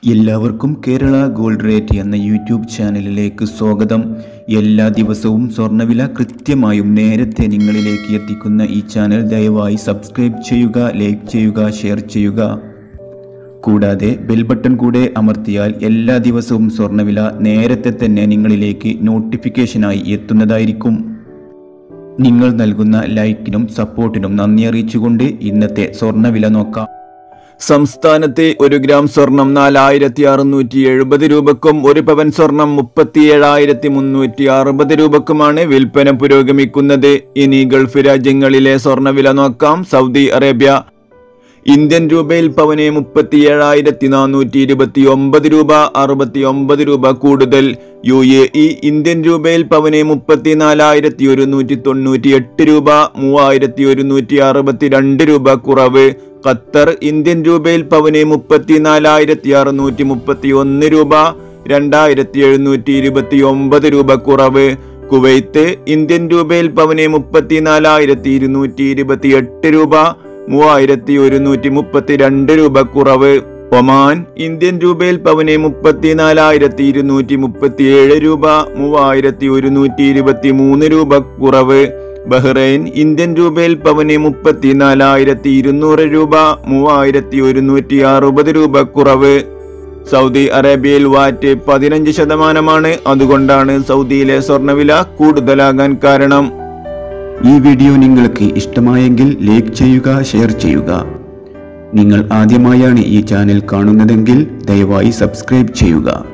എല്ലാവർക്കും Kerala gold rate എന്ന YouTube ചാനലിലേക്ക് സ്വാഗതം എല്ലാ ദിവസവും സ്വർണ്ണവില കൃത്യമായും നേരത്തെ നിങ്ങളിലേക്ക് എത്തിക്കുന്ന ഈ ചാനൽ ദയവായി സബ്സ്ക്രൈബ് ചെയ്യുക ലൈക്ക് ചെയ്യുക ഷെയർ ചെയ്യുക കൂടാതെ ബെൽ ബട്ടൺ കൂടെ അമർത്തിയാൽ എല്ലാ ദിവസവും സ്വർണ്ണവില നേരത്തെ തന്നെ നിങ്ങളിലേക്ക് നോട്ടിഫിക്കേഷനായി എത്തുന്നതായിരിക്കും നിങ്ങൾ നൽകുന്ന ലൈക്കിനും സപ്പോർട്ടിനും നന്ദി അറിയിച്ചുകൊണ്ട് ഇന്നത്തെ സ്വർണ്ണവില നോക്കാം സംസ്ഥാനത്തെ ഒരു ഗ്രാം സ്വർണം നാലായിരത്തി അറുന്നൂറ്റി എഴുപത് രൂപക്കും ഒരു പവൻ സ്വർണം മുപ്പത്തി ഏഴായിരത്തി മുന്നൂറ്റി അറുപത് രൂപക്കുമാണ് വിൽപ്പന പുരോഗമിക്കുന്നത് ഇനി ഗൾഫ് രാജ്യങ്ങളിലെ സ്വർണ്ണവില നോക്കാം സൗദി അറേബ്യ ഇന്ത്യൻ രൂപയിൽ പവന് മുപ്പത്തി ഏഴായിരത്തി നാനൂറ്റി ഇരുപത്തി ഒമ്പത് രൂപ അറുപത്തി ഒമ്പത് രൂപ കൂടുതൽ യു എ ഇ ഇന്ത്യൻ രൂപയിൽ പവന് മുപ്പത്തിനാലായിരത്തി ഒരുന്നൂറ്റി തൊണ്ണൂറ്റി എട്ട് രൂപ മൂവായിരത്തി ഒരുന്നൂറ്റി അറുപത്തി രണ്ട് രൂപ കുറവ് ഖത്തർ ഇന്ത്യൻ രൂപയിൽ പവന് മുപ്പത്തിനാലായിരത്തി അറുന്നൂറ്റി മുപ്പത്തി ഒന്ന് രൂപ രണ്ടായിരത്തി എഴുന്നൂറ്റി ഇരുപത്തി ഒമ്പത് രൂപ കുറവ് കുവൈത്ത് ഇന്ത്യൻ രൂപയിൽ പവന് മുപ്പത്തിനാലായിരത്തി ഇരുന്നൂറ്റി ഇരുപത്തി എട്ട് രൂപ മൂവായിരത്തി ഒരുന്നൂറ്റി മുപ്പത്തി രണ്ട് രൂപ കുറവ് ഒമാൻ ഇന്ത്യൻ രൂപയിൽ പവന് മുപ്പത്തിനാലായിരത്തി ഇരുന്നൂറ്റി മുപ്പത്തി ഏഴ് രൂപ മൂവായിരത്തി ഒരുന്നൂറ്റി ഇരുപത്തി മൂന്ന് രൂപ കുറവ് ബഹ്റൈൻ ഇന്ത്യൻ രൂപയിൽ പവന് മുപ്പത്തിനാലായിരത്തി ഇരുന്നൂറ് രൂപ മൂവായിരത്തി ഒരുന്നൂറ്റി അറുപത് രൂപ കുറവ് സൗദി അറേബ്യയിൽ വാറ്റ് പതിനഞ്ച് ശതമാനമാണ് അതുകൊണ്ടാണ് സൗദിയിലെ സ്വർണ്ണവില കൂടുതലാകാൻ കാരണം ഈ വീഡിയോ നിങ്ങൾക്ക് ഇഷ്ടമായെങ്കിൽ ലൈക്ക് ചെയ്യുക ഷെയർ ചെയ്യുക നിങ്ങൾ ആദ്യമായാണ് ഈ ചാനൽ കാണുന്നതെങ്കിൽ ദയവായി സബ്സ്ക്രൈബ് ചെയ്യുക